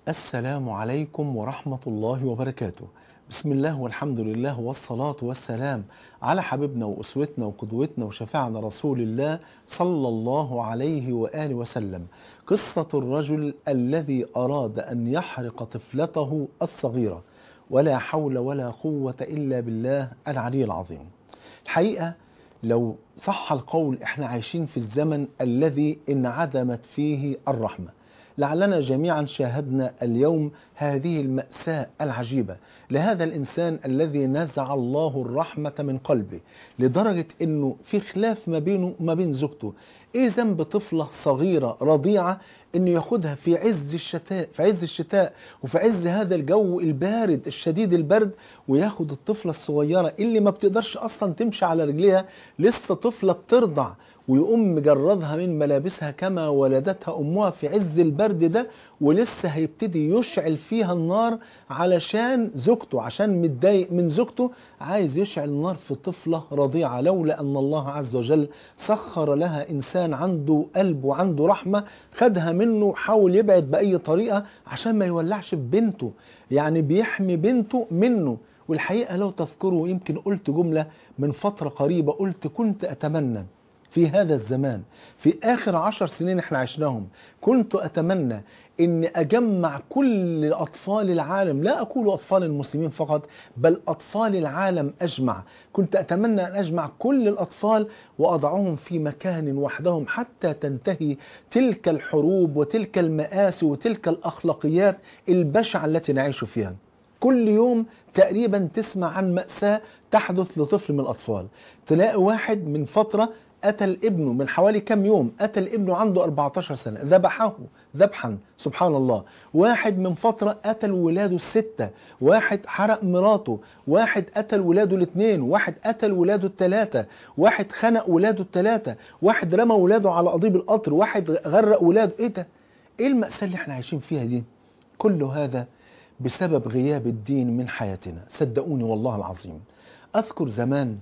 السلام عليكم ورحمة الله وبركاته بسم الله والحمد لله والصلاة والسلام على حبيبنا وأسوتنا وقدوتنا وشفاعنا رسول الله صلى الله عليه وآله وسلم قصة الرجل الذي أراد أن يحرق طفلته الصغيرة ولا حول ولا قوة إلا بالله العلي العظيم الحقيقة لو صح القول احنا عايشين في الزمن الذي انعدمت فيه الرحمه لعلنا جميعا شاهدنا اليوم هذه المأساة العجيبة لهذا الإنسان الذي نزع الله الرحمة من قلبه لدرجة أنه في خلاف ما بينه وما بين زوجته إيه ذنب طفلة صغيرة رضيعة انه ياخدها في عز الشتاء في عز الشتاء وفي عز هذا الجو البارد الشديد البرد وياخد الطفلة الصغيرة اللي ما بتقدرش اصلا تمشي على رجليها لسه طفلة بترضع ويقوم مجردها من ملابسها كما ولدتها امها في عز البرد ده ولسه هيبتدي يشعل فيها النار علشان زوجته عشان متضايق من زوجته عايز يشعل النار في طفلة رضيعة لولا ان الله عز وجل سخر لها انسان عنده قلب وعنده رحمة خدها منه حاول يبعد بأي طريقة عشان ما يولعش في بنته يعني بيحمي بنته منه والحقيقة لو تذكروا يمكن قلت جملة من فترة قريبة قلت كنت أتمنى في هذا الزمان في آخر عشر سنين احنا عشناهم كنت أتمنى ان اجمع كل اطفال العالم لا اقول اطفال المسلمين فقط بل اطفال العالم اجمع كنت اتمنى ان اجمع كل الاطفال واضعهم في مكان وحدهم حتى تنتهي تلك الحروب وتلك المآسي وتلك الاخلاقيات البشعه التي نعيش فيها كل يوم تقريبا تسمع عن مأساة تحدث لطفل من الأطفال تلاقي واحد من فترة قتل ابنه من حوالي كم يوم قتل ابنه عنده 14 سنة ذبحه ذبحا سبحان الله واحد من فترة قتل ولاده الستة واحد حرق مراته واحد قتل ولاده الاثنين واحد قتل ولاده الثلاثة واحد خنق ولاده الثلاثة واحد رمى ولاده على قضيب القطر واحد غرق ولاده ايه ده ايه المأساة اللي احنا عايشين فيها دي كل هذا بسبب غياب الدين من حياتنا صدقوني والله العظيم أذكر زمان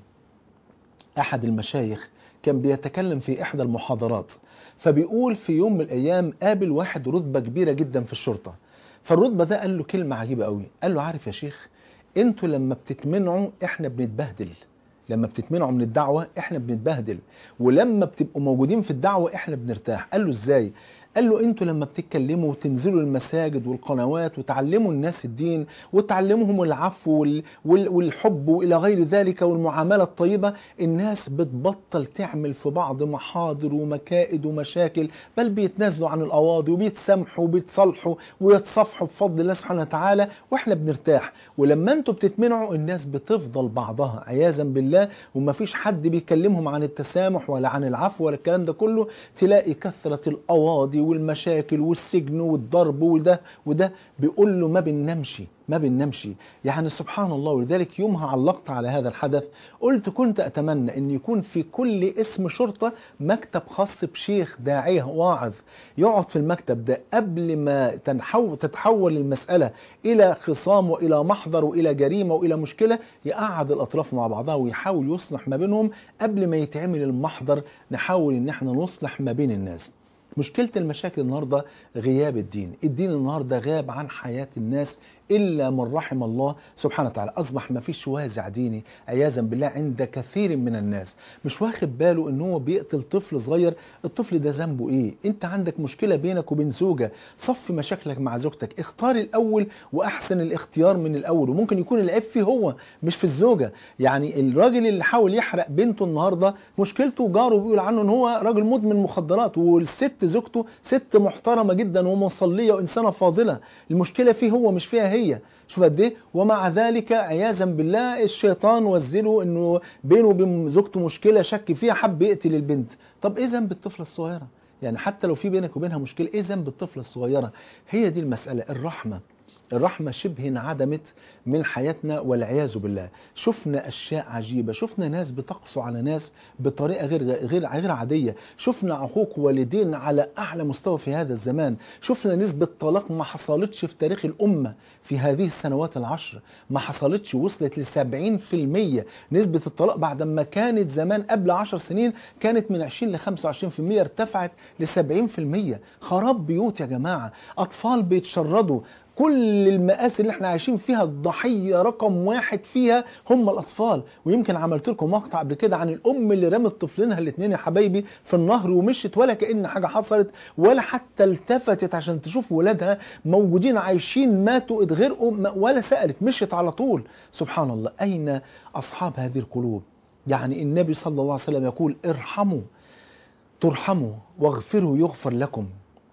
أحد المشايخ كان بيتكلم في إحدى المحاضرات فبيقول في يوم من الأيام قابل واحد رتبة كبيرة جدا في الشرطة فالرتبة ده قال له كلمة عجيبة قوي قال له عارف يا شيخ انتوا لما بتتمنعوا احنا بنتبهدل لما بتتمنعوا من الدعوة احنا بنتبهدل ولما بتبقوا موجودين في الدعوة احنا بنرتاح قال له ازاي قال له انتوا لما بتتكلموا وتنزلوا المساجد والقنوات وتعلموا الناس الدين وتعلمهم العفو وال وال والحب والى غير ذلك والمعامله الطيبه الناس بتبطل تعمل في بعض محاضر ومكائد ومشاكل بل بيتنازلوا عن القواضي وبيتسامحوا وبيتصالحوا ويتصافحوا بفضل الله سبحانه وتعالى واحنا بنرتاح ولما انتوا بتتمنعوا الناس بتفضل بعضها عياذا بالله ومفيش حد بيكلمهم عن التسامح ولا عن العفو ولا الكلام ده كله تلاقي كثره القواضي والمشاكل والسجن والضرب وده وده بيقول له ما بننامش ما بننامش يعني سبحان الله ولذلك يومها علقت على هذا الحدث قلت كنت أتمنى أن يكون في كل اسم شرطة مكتب خاص بشيخ داعية واعظ يقعد في المكتب ده قبل ما تنحو تتحول المسألة إلى خصام وإلى محضر وإلى جريمة وإلى مشكلة يقعد الأطراف مع بعضها ويحاول يصلح ما بينهم قبل ما يتعمل المحضر نحاول أن احنا نصلح ما بين الناس مشكلة المشاكل النهاردة غياب الدين الدين النهاردة غاب عن حياة الناس إلا من رحم الله سبحانه وتعالى أصبح ما فيش وازع ديني عياذا بالله عند كثير من الناس مش واخد باله إن هو بيقتل طفل صغير الطفل ده ذنبه إيه أنت عندك مشكلة بينك وبين زوجة صف مشاكلك مع زوجتك اختار الأول وأحسن الاختيار من الأول وممكن يكون العيب فيه هو مش في الزوجة يعني الراجل اللي حاول يحرق بنته النهاردة مشكلته جاره بيقول عنه إن هو راجل مدمن مخدرات والست زوجته ست محترمة جدا ومصلية وإنسانة فاضلة المشكلة فيه هو مش فيها هي شوف قد ايه ومع ذلك عياذا بالله الشيطان وزله انه بينه وبين زوجته مشكله شك فيها حب يقتل البنت طب ايه ذنب الطفله الصغيره يعني حتى لو في بينك وبينها مشكله ايه ذنب الطفله الصغيره هي دي المساله الرحمه الرحمة شبه انعدمت من حياتنا والعياذ بالله شفنا أشياء عجيبة شفنا ناس بتقسو على ناس بطريقة غير غير غير عادية شفنا عقوق والدين على أعلى مستوى في هذا الزمان شفنا نسبة طلاق ما حصلتش في تاريخ الأمة في هذه السنوات العشر ما حصلتش وصلت ل 70% نسبة الطلاق بعد ما كانت زمان قبل 10 سنين كانت من 20 ل 25% ارتفعت ل 70% خراب بيوت يا جماعة أطفال بيتشردوا كل المآسي اللي احنا عايشين فيها الضحية رقم واحد فيها هم الأطفال ويمكن عملت لكم مقطع قبل كده عن الأم اللي رمت طفلينها الاثنين يا حبايبي في النهر ومشت ولا كأن حاجة حصلت ولا حتى التفتت عشان تشوف ولادها موجودين عايشين ماتوا اتغرقوا ولا سألت مشت على طول سبحان الله أين أصحاب هذه القلوب يعني النبي صلى الله عليه وسلم يقول ارحموا ترحموا واغفروا يغفر لكم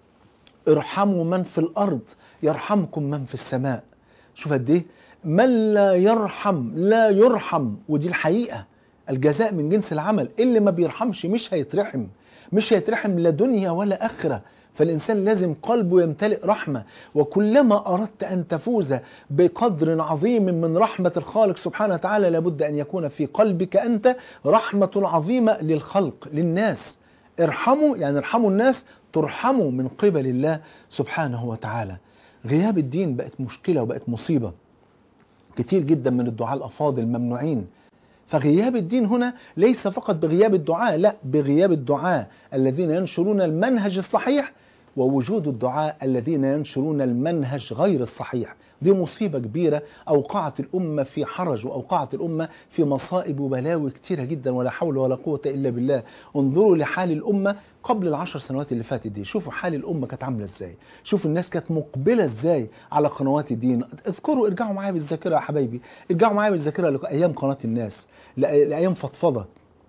ارحموا من في الأرض يرحمكم من في السماء شوف قد ايه من لا يرحم لا يرحم ودي الحقيقة الجزاء من جنس العمل اللي ما بيرحمش مش هيترحم مش هيترحم لا دنيا ولا آخرة فالإنسان لازم قلبه يمتلئ رحمة وكلما أردت أن تفوز بقدر عظيم من رحمة الخالق سبحانه وتعالى لابد أن يكون في قلبك أنت رحمة عظيمة للخلق للناس ارحموا يعني ارحموا الناس ترحموا من قبل الله سبحانه وتعالى غياب الدين بقت مشكلة وبقت مصيبة كتير جدا من الدعاء الأفاضل ممنوعين فغياب الدين هنا ليس فقط بغياب الدعاء لا بغياب الدعاء الذين ينشرون المنهج الصحيح ووجود الدعاء الذين ينشرون المنهج غير الصحيح دي مصيبة كبيرة أوقعت الأمة في حرج وأوقعت الأمة في مصائب وبلاوي كتيرة جدا ولا حول ولا قوة إلا بالله انظروا لحال الأمة قبل العشر سنوات اللي فاتت دي شوفوا حال الأمة كانت عاملة إزاي شوفوا الناس كانت مقبلة إزاي على قنوات الدين اذكروا ارجعوا معايا بالذاكرة يا حبايبي ارجعوا معايا بالذاكرة لأيام قناة الناس لأيام فضفضة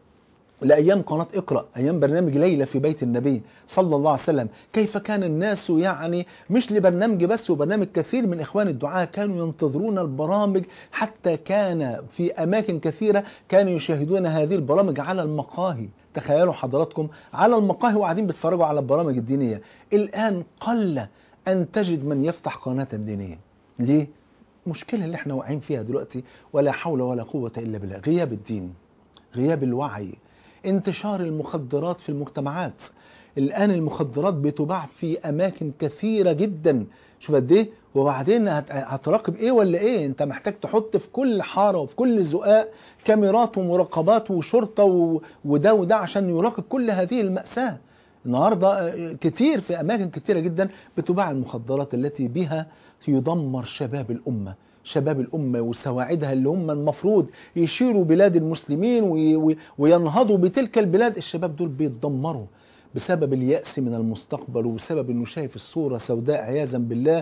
لأيام قناة اقرأ أيام برنامج ليلى في بيت النبي صلى الله عليه وسلم كيف كان الناس يعني مش لبرنامج بس وبرنامج كثير من إخوان الدعاء كانوا ينتظرون البرامج حتى كان في أماكن كثيرة كانوا يشاهدون هذه البرامج على المقاهي تخيلوا حضراتكم على المقاهي وقاعدين بيتفرجوا على البرامج الدينية الآن قل أن تجد من يفتح قناة دينية ليه؟ مشكلة اللي احنا واقعين فيها دلوقتي ولا حول ولا قوة إلا بالله غياب الدين غياب الوعي انتشار المخدرات في المجتمعات الآن المخدرات بتباع في أماكن كثيرة جدا شوف قد إيه وبعدين هتراقب إيه ولا إيه أنت محتاج تحط في كل حارة وفي كل زقاق كاميرات ومراقبات وشرطة و... وده وده عشان يراقب كل هذه المأساة النهاردة كتير في أماكن كتيرة جدا بتباع المخدرات التي بها يدمر شباب الأمة شباب الأمة وسواعدها اللي هم المفروض يشيروا بلاد المسلمين وينهضوا بتلك البلاد الشباب دول بيتدمروا بسبب اليأس من المستقبل وبسبب انه شايف الصورة سوداء عياذا بالله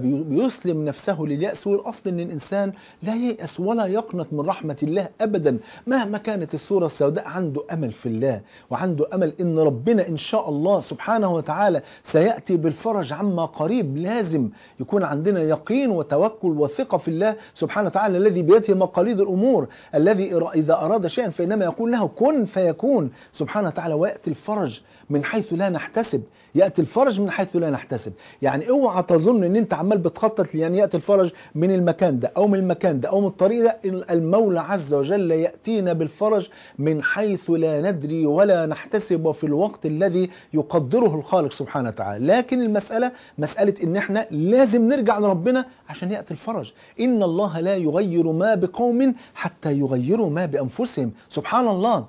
فبيسلم نفسه لليأس والاصل ان الانسان لا ييأس ولا يقنط من رحمة الله ابدا مهما كانت الصورة السوداء عنده امل في الله وعنده امل ان ربنا ان شاء الله سبحانه وتعالى سيأتي بالفرج عما قريب لازم يكون عندنا يقين وتوكل وثقة في الله سبحانه وتعالى الذي بيده مقاليد الامور الذي اذا اراد شيئا فانما يقول له كن فيكون سبحانه وتعالى ويأتي الفرج من حيث لا نحتسب يأتي الفرج من حيث لا نحتسب يعني اوعى تظن ان انت عمال بتخطط يعني يأتي الفرج من المكان ده او من المكان ده او من الطريق ده المولى عز وجل يأتينا بالفرج من حيث لا ندري ولا نحتسب وفي الوقت الذي يقدره الخالق سبحانه وتعالى لكن المسألة مسألة ان احنا لازم نرجع لربنا عشان يأتي الفرج ان الله لا يغير ما بقوم حتى يغيروا ما بأنفسهم سبحان الله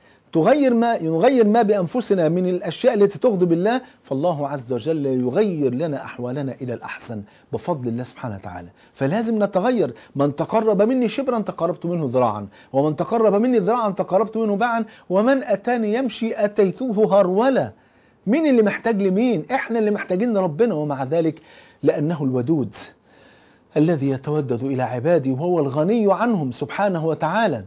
تغير ما يغير ما بانفسنا من الاشياء التي تغضب الله فالله عز وجل يغير لنا احوالنا الى الاحسن بفضل الله سبحانه وتعالى فلازم نتغير من تقرب مني شبرا تقربت منه ذراعا ومن تقرب مني ذراعا تقربت منه باعا ومن اتاني يمشي اتيته هرولا مين اللي محتاج لمين احنا اللي محتاجين لربنا ومع ذلك لانه الودود الذي يتودد الى عباده وهو الغني عنهم سبحانه وتعالى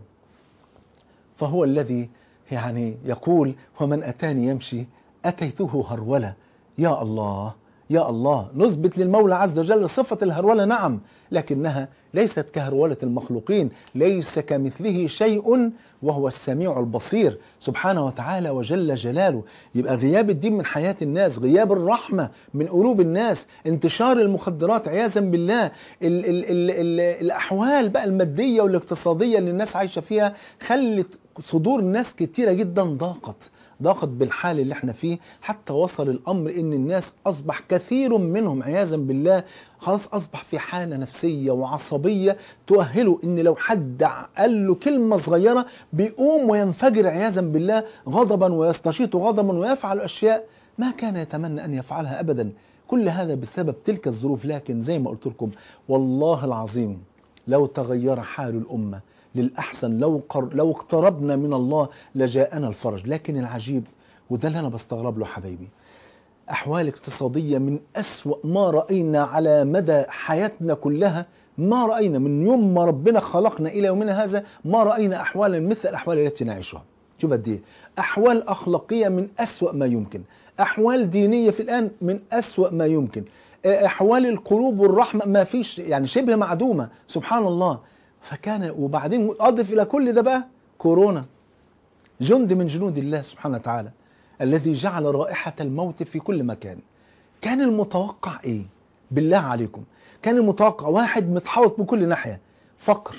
فهو الذي يعني يقول ومن أتاني يمشي أتيته هرولة يا الله يا الله نثبت للمولى عز وجل صفة الهرولة نعم لكنها ليست كهرولة المخلوقين ليس كمثله شيء وهو السميع البصير سبحانه وتعالى وجل جلاله يبقى غياب الدين من حياة الناس غياب الرحمة من قلوب الناس انتشار المخدرات عياذا بالله ال ال ال ال الأحوال بقى المادية والاقتصادية اللي الناس عايشة فيها خلت صدور ناس كتيرة جدا ضاقت ضاقت بالحال اللي احنا فيه حتى وصل الامر ان الناس اصبح كثير منهم عياذا بالله خلاص اصبح في حاله نفسيه وعصبيه تؤهله ان لو حد قال له كلمه صغيره بيقوم وينفجر عياذا بالله غضبا ويستشيط غضبا ويفعل اشياء ما كان يتمنى ان يفعلها ابدا كل هذا بسبب تلك الظروف لكن زي ما قلت لكم والله العظيم لو تغير حال الامه للأحسن لو, قر... لو اقتربنا من الله لجاءنا الفرج لكن العجيب وده اللي أنا بستغرب له حبايبي أحوال اقتصادية من أسوأ ما رأينا على مدى حياتنا كلها ما رأينا من يوم ما ربنا خلقنا إلى يومنا هذا ما رأينا أحوالا مثل الأحوال التي نعيشها شوف قد ايه أحوال أخلاقية من أسوأ ما يمكن أحوال دينية في الآن من أسوأ ما يمكن أحوال القلوب والرحمة ما فيش يعني شبه معدومة سبحان الله فكان وبعدين أضف إلى كل ده بقى كورونا جند من جنود الله سبحانه وتعالى الذي جعل رائحة الموت في كل مكان كان المتوقع إيه بالله عليكم كان المتوقع واحد متحوط من كل ناحية فقر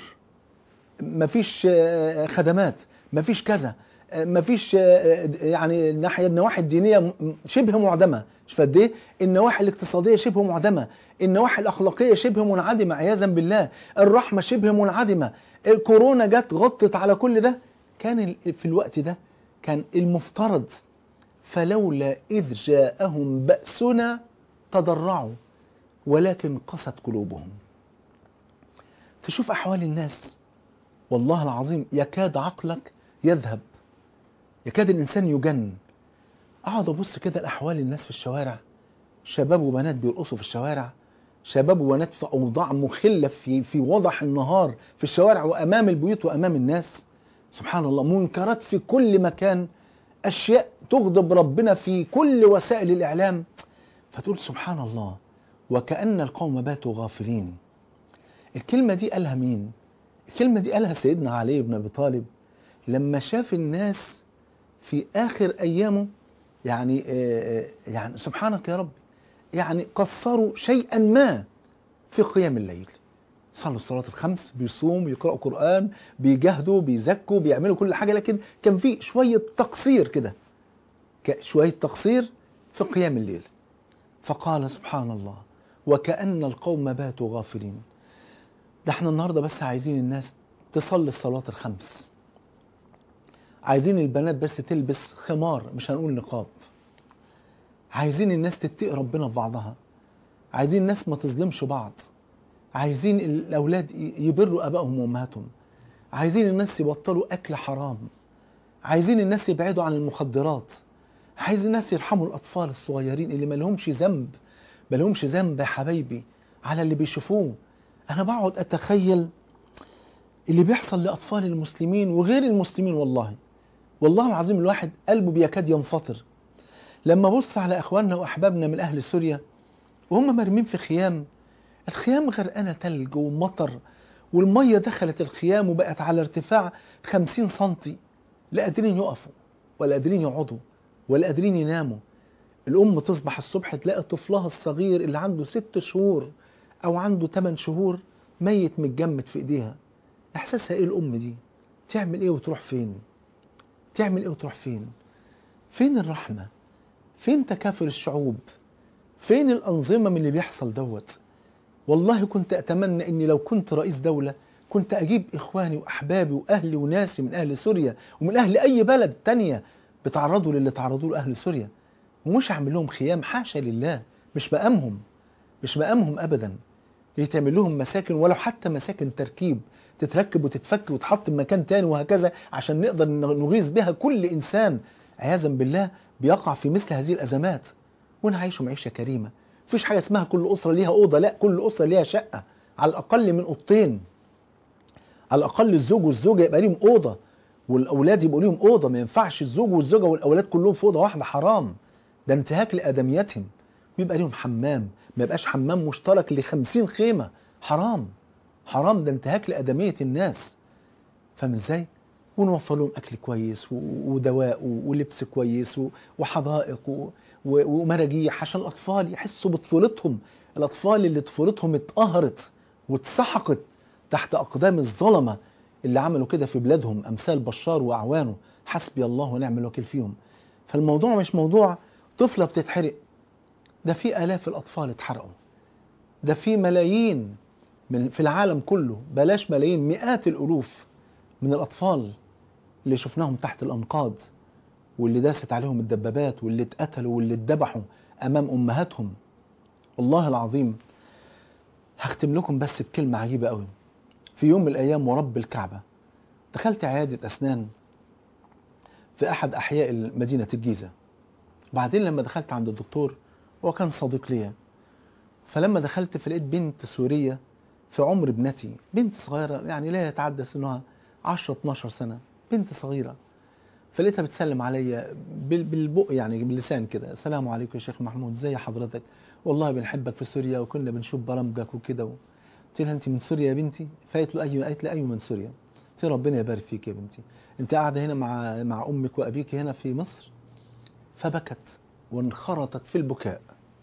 مفيش خدمات مفيش كذا مفيش يعني الناحيه النواحي الدينيه شبه معدمه مش قد ايه النواحي الاقتصاديه شبه معدمه النواحي الاخلاقيه شبه منعدمه عياذا بالله الرحمه شبه منعدمه الكورونا جت غطت على كل ده كان في الوقت ده كان المفترض فلولا اذ جاءهم باسنا تضرعوا ولكن قست قلوبهم تشوف احوال الناس والله العظيم يكاد عقلك يذهب يكاد الإنسان يجن أقعد أبص كده لأحوال الناس في الشوارع شباب وبنات بيرقصوا في الشوارع شباب وبنات في أوضاع مخلة في, في وضح النهار في الشوارع وأمام البيوت وأمام الناس سبحان الله منكرات في كل مكان أشياء تغضب ربنا في كل وسائل الإعلام فتقول سبحان الله وكأن القوم باتوا غافلين الكلمة دي قالها مين؟ الكلمة دي قالها سيدنا علي بن أبي طالب لما شاف الناس في آخر أيامه يعني يعني سبحانك يا رب يعني قصروا شيئا ما في قيام الليل صلوا الصلاة الخمس بيصوموا يقرأوا قرآن بيجاهدوا بيزكوا بيعملوا كل حاجة لكن كان في شوية تقصير كده شوية تقصير في قيام الليل فقال سبحان الله وكأن القوم باتوا غافلين ده احنا النهاردة بس عايزين الناس تصلي الصلاة الخمس عايزين البنات بس تلبس خمار مش هنقول نقاب عايزين الناس تتقي ربنا في بعضها عايزين الناس ما تظلمش بعض عايزين الأولاد يبروا أبائهم وأمهاتهم عايزين الناس يبطلوا أكل حرام عايزين الناس يبعدوا عن المخدرات عايز الناس يرحموا الأطفال الصغيرين اللي ما لهمش ذنب ما لهمش ذنب يا حبايبي على اللي بيشوفوه أنا بقعد أتخيل اللي بيحصل لأطفال المسلمين وغير المسلمين والله والله العظيم الواحد قلبه بيكاد ينفطر لما بص على اخواننا واحبابنا من اهل سوريا وهم مرمين في خيام الخيام غرقانه تلج ومطر والميه دخلت الخيام وبقت على ارتفاع 50 سنتي لا قادرين يقفوا ولا قادرين يقعدوا ولا قادرين يناموا الام تصبح الصبح تلاقي طفلها الصغير اللي عنده ست شهور او عنده 8 شهور ميت متجمد في ايديها احساسها ايه الام دي تعمل ايه وتروح فين تعمل ايه وتروح فين فين الرحمة فين تكافل الشعوب فين الأنظمة من اللي بيحصل دوت والله كنت أتمنى أني لو كنت رئيس دولة كنت أجيب إخواني وأحبابي وأهلي وناسي من أهل سوريا ومن أهل أي بلد تانية بتعرضوا للي تعرضوا له أهل سوريا ومش أعمل لهم خيام حاشا لله مش مقامهم مش مقامهم أبدا يتعمل لهم مساكن ولو حتى مساكن تركيب تتركب وتتفك وتحط في مكان تاني وهكذا عشان نقدر نغيظ بها كل إنسان عياذا بالله بيقع في مثل هذه الأزمات ونعيشوا معيشة كريمة مفيش حاجة اسمها كل أسرة ليها أوضة لا كل أسرة ليها شقة على الأقل من أوضتين على الأقل الزوج والزوجة يبقى ليهم أوضة والأولاد يبقوا ليهم أوضة ما ينفعش الزوج والزوجة والأولاد كلهم في أوضة واحدة حرام ده انتهاك لآدميتهم بيبقى ليهم حمام ما يبقاش حمام مشترك لخمسين خيمة حرام حرام ده انتهاك لأدمية الناس فاهم ازاي؟ ونوفر لهم أكل كويس و- ودواء و- ولبس كويس و- وحدائق و- و- ومراجيح عشان الأطفال يحسوا بطفولتهم الأطفال اللي طفولتهم اتقهرت واتسحقت تحت أقدام الظلمة اللي عملوا كده في بلادهم أمثال بشار وأعوانه حسبي الله ونعم الوكيل فيهم فالموضوع مش موضوع طفلة بتتحرق ده في آلاف الأطفال اتحرقوا ده في ملايين من في العالم كله بلاش ملايين مئات الألوف من الأطفال اللي شفناهم تحت الأنقاض واللي داست عليهم الدبابات واللي اتقتلوا واللي اتذبحوا أمام أمهاتهم والله العظيم هختم لكم بس بكلمة عجيبة قوي في يوم من الأيام ورب الكعبة دخلت عيادة أسنان في أحد أحياء مدينة الجيزة وبعدين لما دخلت عند الدكتور هو كان صديق ليا فلما دخلت فلقيت بنت سورية في عمر ابنتي بنت صغيرة يعني لا يتعدى سنها 10 12 سنة بنت صغيرة فلقيتها بتسلم عليا بال- بالبق يعني باللسان كده السلام عليكم يا شيخ محمود ازي حضرتك والله بنحبك في سوريا وكنا بنشوف برامجك وكده قلت لها انت من سوريا يا بنتي فقالت له ايوه قالت لي ايوه من سوريا قلت لها ربنا يبارك فيك يا بنتي انت قاعده هنا مع مع امك وابيك هنا في مصر فبكت وانخرطت في البكاء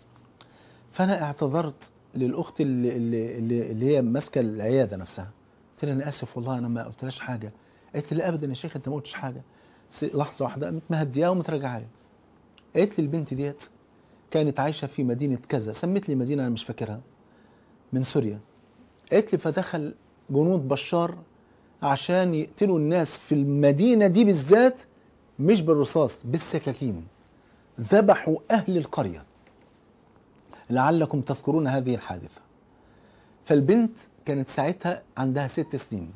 فانا اعتذرت للاخت اللي, اللي, اللي, اللي هي ماسكه العياده نفسها قلت لها انا اسف والله انا ما قلتلهاش حاجه قالت لي لا ابدا يا شيخ انت ما قلتش حاجه س- لحظه واحده قامت مهدياها ومتراجعه لي قالت لي البنت ديت كانت عايشه في مدينه كذا سمت لي مدينه انا مش فاكرها من سوريا قالت لي فدخل جنود بشار عشان يقتلوا الناس في المدينه دي بالذات مش بالرصاص بالسكاكين ذبحوا اهل القريه لعلكم تذكرون هذه الحادثه فالبنت كانت ساعتها عندها ست سنين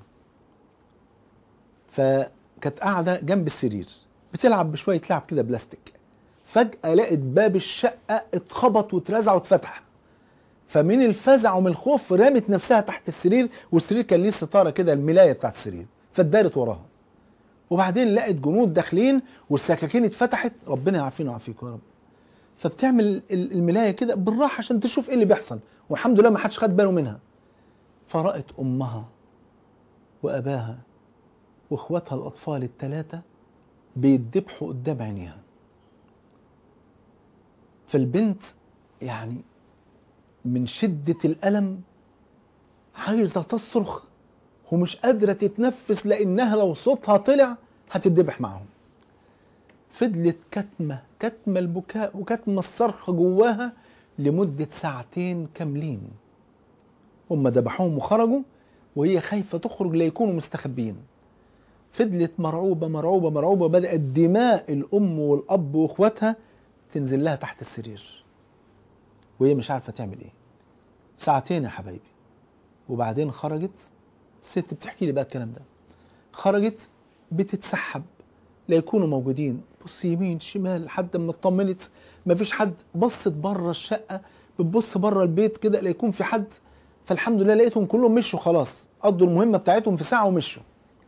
فكانت قاعده جنب السرير بتلعب بشويه لعب كده بلاستيك فجاه لقت باب الشقه اتخبط واترزع واتفتح فمن الفزع ومن الخوف رمت نفسها تحت السرير والسرير كان ليه ستاره كده الملايه بتاعت السرير فاتدارت وراها وبعدين لقت جنود داخلين والسكاكين اتفتحت ربنا يعافينا ويعافيكم يا رب فبتعمل ال- الملايه كده بالراحه عشان تشوف ايه اللي بيحصل والحمد لله ما حدش خد باله منها فرأت امها واباها واخواتها الاطفال الثلاثه بيتذبحوا قدام عينيها فالبنت يعني من شدة الألم عايزة تصرخ ومش قادرة تتنفس لأنها لو صوتها طلع هتتذبح معاهم فضلت كتمة كتمة البكاء وكتمة الصرخة جواها لمدة ساعتين كاملين هم ذبحوهم وخرجوا وهي خايفة تخرج ليكونوا مستخبيين فضلت مرعوبة مرعوبة مرعوبة بدأت دماء الأم والأب وإخواتها تنزل لها تحت السرير وهي مش عارفة تعمل إيه ساعتين يا حبايبي وبعدين خرجت الست بتحكي لي بقى الكلام ده خرجت بتتسحب لا يكونوا موجودين بص يمين شمال لحد ما اطمنت مفيش حد بصت بره الشقه بتبص بره البيت كده لا يكون في حد فالحمد لله لقيتهم كلهم مشوا خلاص قضوا المهمه بتاعتهم في ساعه ومشوا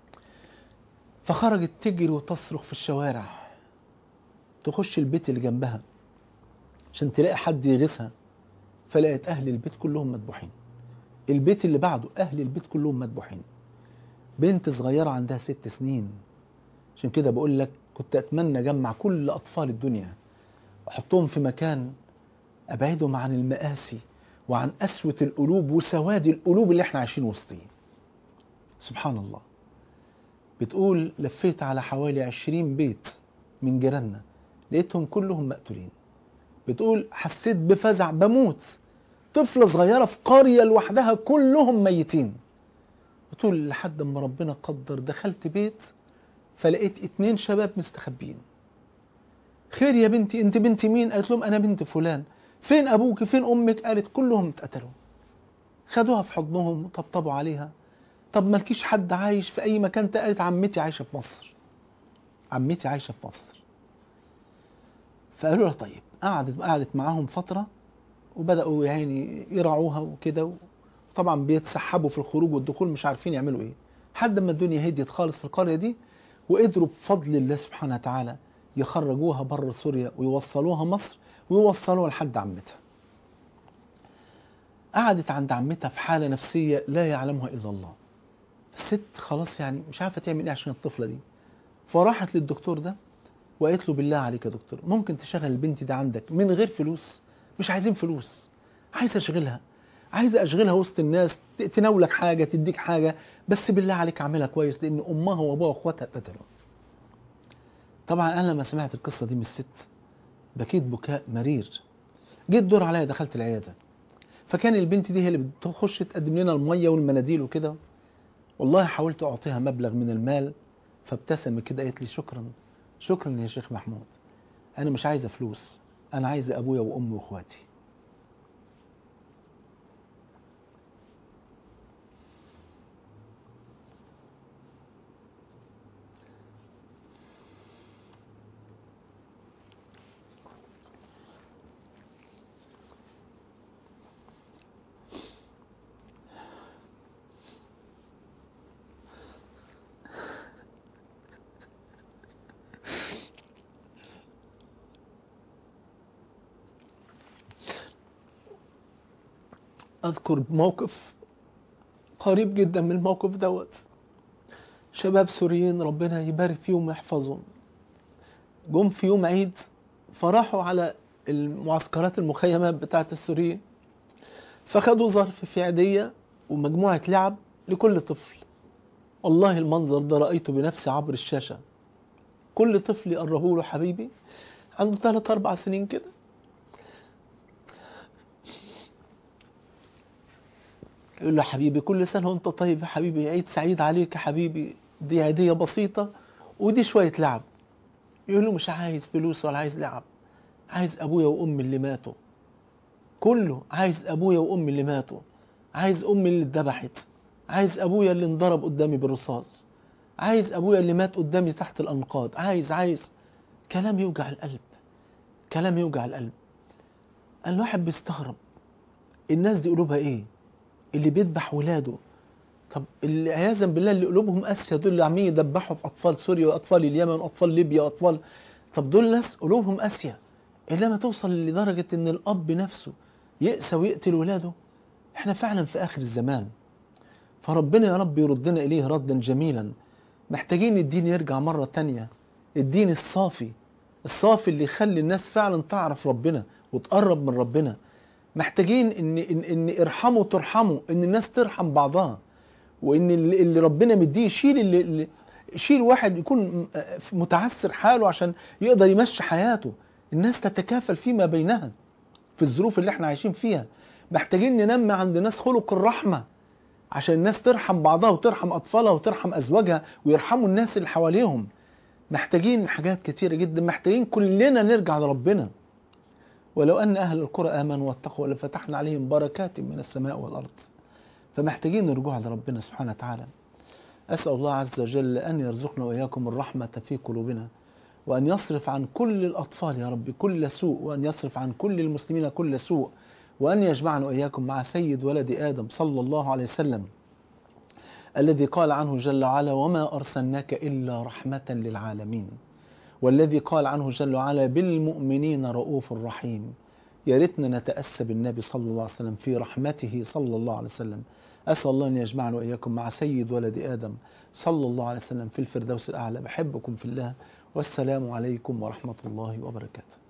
فخرجت تجري وتصرخ في الشوارع تخش البيت اللي جنبها عشان تلاقي حد يغيثها فلقيت اهل البيت كلهم مذبوحين البيت اللي بعده اهل البيت كلهم مذبوحين بنت صغيره عندها ست سنين عشان كده بقول لك كنت اتمنى اجمع كل اطفال الدنيا واحطهم في مكان ابعدهم عن المآسي وعن قسوة القلوب وسواد القلوب اللي احنا عايشين وسطيه سبحان الله بتقول لفيت على حوالي عشرين بيت من جيراننا لقيتهم كلهم مقتولين بتقول حسيت بفزع بموت طفلة صغيرة في قرية لوحدها كلهم ميتين بتقول لحد ما ربنا قدر دخلت بيت فلقيت اتنين شباب مستخبيين خير يا بنتي انت بنت مين قالت لهم انا بنت فلان فين ابوك فين امك قالت كلهم اتقتلوا خدوها في حضنهم وطبطبوا عليها طب مالكيش حد عايش في اي مكان تا- قالت عمتي عايشه في مصر عمتي عايشه في مصر فقالوا لها طيب قعدت قعدت معاهم فتره وبداوا يعني يرعوها وكده طبعا بيتسحبوا في الخروج والدخول مش عارفين يعملوا ايه لحد ما الدنيا هديت خالص في القريه دي وقدروا بفضل الله سبحانه وتعالى يخرجوها بره سوريا ويوصلوها مصر ويوصلوها لحد عمتها قعدت عند عمتها في حالة نفسية لا يعلمها إلا الله الست خلاص يعني مش عارفة تعمل إيه عشان الطفلة دي فراحت للدكتور ده وقالت له بالله عليك يا دكتور ممكن تشغل البنت دي عندك من غير فلوس مش عايزين فلوس عايز اشغلها عايز اشغلها وسط الناس ت- تناولك حاجه تديك حاجه بس بالله عليك اعملها كويس لان امها وابوها واخواتها اتقتلوا طبعا انا لما سمعت القصه دي من الست بكيت بكاء مرير جيت دور عليا دخلت العياده فكان البنت دي هي اللي بتخش تقدم لنا الميه والمناديل وكده والله حاولت اعطيها مبلغ من المال فابتسم كده قالت لي شكرا شكرا يا شيخ محمود انا مش عايزه فلوس انا عايزه ابويا وامي واخواتي اذكر موقف قريب جدا من الموقف دوت شباب سوريين ربنا يبارك فيهم ويحفظهم جم في يوم عيد فراحوا على المعسكرات المخيمات بتاعت السوريين فخدوا ظرف في عيدية ومجموعة لعب لكل طفل والله المنظر ده رأيته بنفسي عبر الشاشة كل طفل يقربوا له حبيبي عنده ثلاث أربع سنين كده يقول له حبيبي كل سنة وانت طيب يا حبيبي عيد سعيد عليك يا حبيبي دي هدية بسيطة ودي شوية لعب يقول له مش عايز فلوس ولا عايز لعب عايز أبويا وأمي اللي ماتوا كله عايز أبويا وأمي اللي ماتوا عايز أمي اللي اتذبحت عايز أبويا اللي انضرب قدامي بالرصاص عايز أبويا اللي مات قدامي تحت الأنقاض عايز عايز كلام يوجع القلب كلام يوجع القلب الواحد بيستغرب الناس دي قلوبها ايه اللي بيذبح ولاده طب اللي عياذا بالله اللي قلوبهم قاسيه دول اللي عمالين يذبحوا في اطفال سوريا واطفال اليمن واطفال ليبيا واطفال طب دول ناس قلوبهم قاسيه انما توصل لدرجه ان الاب نفسه يأسى ويقتل ولاده احنا فعلا في اخر الزمان فربنا يا رب يردنا اليه ردا جميلا محتاجين الدين يرجع مره تانية الدين الصافي الصافي اللي يخلي الناس فعلا تعرف ربنا وتقرب من ربنا محتاجين ان ان, إن ارحموا ترحموا ان الناس ترحم بعضها وان اللي اللي ربنا مديه يشيل اللي, اللي يشيل واحد يكون متعسر حاله عشان يقدر يمشي حياته الناس تتكافل فيما بينها في الظروف اللي احنا عايشين فيها محتاجين ننمي عند الناس خلق الرحمة عشان الناس ترحم بعضها وترحم أطفالها وترحم أزواجها ويرحموا الناس اللي حواليهم محتاجين حاجات كتيرة جدا محتاجين كلنا نرجع لربنا ولو أن أهل القرى آمنوا واتقوا لفتحنا عليهم بركات من السماء والأرض فمحتاجين الرجوع لربنا سبحانه وتعالى أسأل الله عز وجل أن يرزقنا وإياكم الرحمة في قلوبنا وأن يصرف عن كل الأطفال يا رب كل سوء وأن يصرف عن كل المسلمين كل سوء وأن يجمعنا وإياكم مع سيد ولد آدم صلى الله عليه وسلم الذي قال عنه جل وعلا وما أرسلناك إلا رحمة للعالمين والذي قال عنه جل وعلا بالمؤمنين رؤوف رحيم يا ريتنا نتأسى بالنبي صلى الله عليه وسلم في رحمته صلى الله عليه وسلم أسأل الله أن يجمعنا وإياكم مع سيد ولد آدم صلى الله عليه وسلم في الفردوس الأعلى بحبكم في الله والسلام عليكم ورحمة الله وبركاته